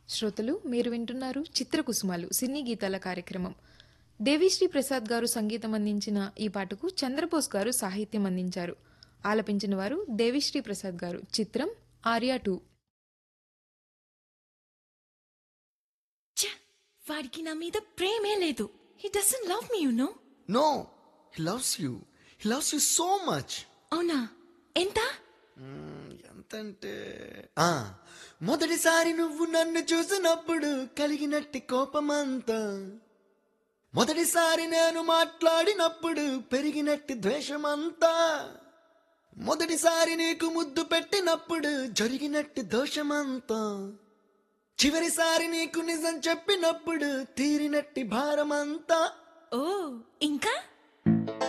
శ్రోతలు మీరు వింటున్నారు చిత్రకుసుమాలు సినీ గీతాల కార్యక్రమం దేవిశ్రీ ప్రసాద్ గారు సంగీతం అందించిన ఈ పాటకు చంద్రబోస్ గారు సాహిత్యం అందించారు ఆలపించిన వారు దేవిశ్రీ ప్రసాద్ గారు చిత్రం ఆర్యా టూ ఛ! వాడికి నా మీద ప్రేమే లేదు he doesn't love me you no no he loves you he loves you so much అవునా ఎంత ఎంతంటే ఆ, మొదటిసారి నువ్వు నన్ను చూసినప్పుడు కలిగినట్టి కోపమంతా మొదటిసారి నేను మాట్లాడినప్పుడు పెరిగినట్టి ద్వేషమంతా మొదటిసారి నీకు ముద్దు పెట్టినప్పుడు జరిగినట్టి దోషమంతా చివరిసారి నీకు నిజం చెప్పినప్పుడు తీరినట్టి భారమంతా ఓ ఇంకా